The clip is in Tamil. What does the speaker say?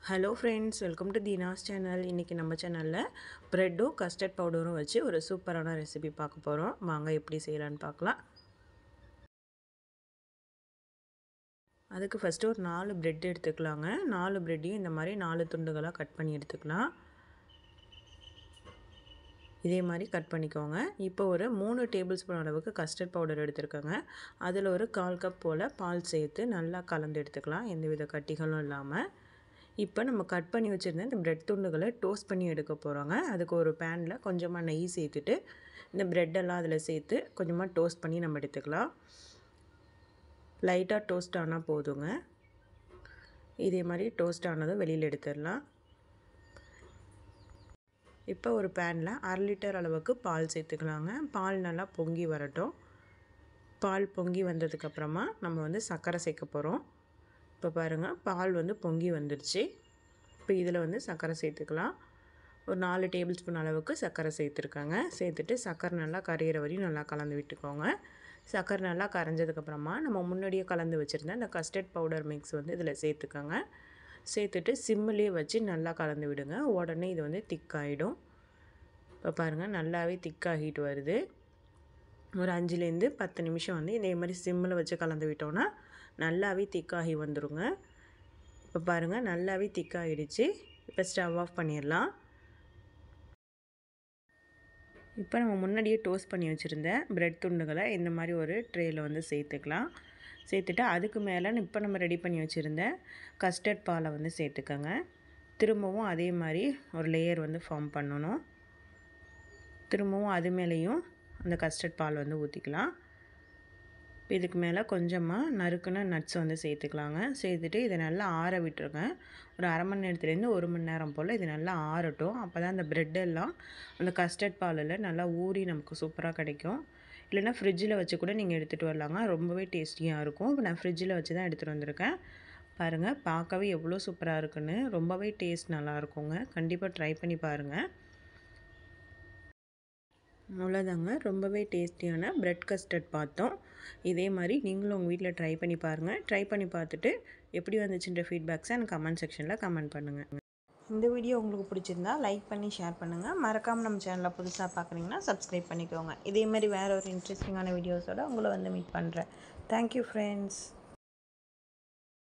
hello friends welcome to Dheena's channel இன்றைக்கி நம்ம சேனலில் ப்ரெட்டும் கஸ்டர்ட் பவுடரும் வச்சு ஒரு சூப்பரான ரெசிபி பார்க்க போகிறோம் வாங்க எப்படி செய்யலான்னு பார்க்கலாம் அதுக்கு ஃபஸ்ட்டு ஒரு நாலு ப்ரெட் எடுத்துக்கலாங்க நாலு ப்ரெட்டையும் இந்த மாதிரி நாலு துண்டுகளாக கட் பண்ணி எடுத்துக்கலாம் இதே மாதிரி கட் பண்ணிக்கோங்க இப்போ ஒரு மூணு டேபிள் ஸ்பூன் அளவுக்கு கஸ்டர்ட் பவுடர் எடுத்துருக்கோங்க அதில் ஒரு கால் கப் போல் பால் சேர்த்து நல்லா கலந்து எடுத்துக்கலாம் எந்தவித கட்டிகளும் இல்லாமல் இப்போ நம்ம கட் பண்ணி வச்சுருந்த இந்த ப்ரெட் துண்டுகளை டோஸ்ட் பண்ணி எடுக்க போகிறோங்க அதுக்கு ஒரு பேனில் கொஞ்சமாக நெய் சேர்த்துட்டு இந்த ப்ரெட்டெல்லாம் அதில் சேர்த்து கொஞ்சமாக டோஸ்ட் பண்ணி நம்ம எடுத்துக்கலாம் லைட்டாக டோஸ்ட் ஆனால் போதுங்க இதே மாதிரி டோஸ்ட் ஆனதும் வெளியில் எடுத்துடலாம் இப்போ ஒரு பேனில் அரை லிட்டர் அளவுக்கு பால் சேர்த்துக்கலாங்க பால் நல்லா பொங்கி வரட்டும் பால் பொங்கி வந்ததுக்கப்புறமா நம்ம வந்து சர்க்கரை சேர்க்க போகிறோம் இப்போ பாருங்கள் பால் வந்து பொங்கி வந்துடுச்சு இப்போ இதில் வந்து சர்க்கரை சேர்த்துக்கலாம் ஒரு நாலு டேபிள் ஸ்பூன் அளவுக்கு சர்க்கரை சேர்த்துருக்காங்க சேர்த்துட்டு சர்க்கரை நல்லா கரையிற வரையும் நல்லா கலந்து விட்டுக்கோங்க சர்க்கரை நல்லா கரைஞ்சதுக்கப்புறமா நம்ம முன்னாடியே கலந்து வச்சுருந்த இந்த கஸ்டர்ட் பவுடர் மிக்ஸ் வந்து இதில் சேர்த்துக்கோங்க சேர்த்துட்டு சிம்மிலே வச்சு நல்லா கலந்து விடுங்க உடனே இது வந்து திக்காகிடும் இப்போ பாருங்கள் நல்லாவே திக்காகிட்டு வருது ஒரு அஞ்சுலேருந்து பத்து நிமிஷம் வந்து இதே மாதிரி சிம்மில் வச்சு கலந்து விட்டோன்னா நல்லாவே திக்காகி வந்துடுங்க இப்போ பாருங்கள் நல்லாவே திக்காகிடுச்சு இப்போ ஸ்டவ் ஆஃப் பண்ணிடலாம் இப்போ நம்ம முன்னாடியே டோஸ்ட் பண்ணி வச்சுருந்த ப்ரெட் துண்டுகளை இந்த மாதிரி ஒரு ட்ரேயில் வந்து சேர்த்துக்கலாம் சேர்த்துட்டு அதுக்கு மேலே இப்போ நம்ம ரெடி பண்ணி வச்சுருந்த கஸ்டர்ட் பாலை வந்து சேர்த்துக்கோங்க திரும்பவும் அதே மாதிரி ஒரு லேயர் வந்து ஃபார்ம் பண்ணணும் திரும்பவும் அது மேலேயும் அந்த கஸ்டர்ட் பால் வந்து ஊற்றிக்கலாம் இதுக்கு மேலே கொஞ்சமாக நறுக்குன நட்ஸ் வந்து சேர்த்துக்கலாங்க சேர்த்துட்டு இதை நல்லா ஆற விட்டுருங்க ஒரு அரை மணி நேரத்துலேருந்து ஒரு மணி நேரம் போல் இது நல்லா ஆறட்டும் அப்போ தான் அந்த ப்ரெட்டெல்லாம் அந்த கஸ்டர்ட் பாலில் நல்லா ஊறி நமக்கு சூப்பராக கிடைக்கும் இல்லைனா ஃப்ரிட்ஜில் வச்சு கூட நீங்கள் எடுத்துகிட்டு வரலாங்க ரொம்பவே டேஸ்டியாக இருக்கும் இப்போ நான் ஃப்ரிட்ஜில் வச்சு தான் எடுத்துகிட்டு வந்திருக்கேன் பாருங்கள் பார்க்கவே எவ்வளோ சூப்பராக இருக்குன்னு ரொம்பவே டேஸ்ட் நல்லாயிருக்குங்க கண்டிப்பாக ட்ரை பண்ணி பாருங்கள் அவ்வளோதாங்க ரொம்பவே டேஸ்டியான ப்ரெட் கஸ்டர்ட் பார்த்தோம் இதே மாதிரி நீங்களும் உங்கள் வீட்டில் ட்ரை பண்ணி பாருங்கள் ட்ரை பண்ணி பார்த்துட்டு எப்படி வந்துச்சுன்ற ஃபீட்பேக்ஸை எனக்கு கமெண்ட் செக்ஷனில் கமெண்ட் பண்ணுங்கள் இந்த வீடியோ உங்களுக்கு பிடிச்சிருந்தா லைக் பண்ணி ஷேர் பண்ணுங்கள் மறக்காமல் நம்ம சேனலில் புதுசாக பார்க்குறீங்கன்னா சப்ஸ்கிரைப் பண்ணிக்கோங்க இதே மாதிரி வேறு ஒரு இன்ட்ரெஸ்டிங்கான வீடியோஸோடு உங்களை வந்து மீட் பண்ணுறேன் தேங்க்யூ ஃப்ரெண்ட்ஸ்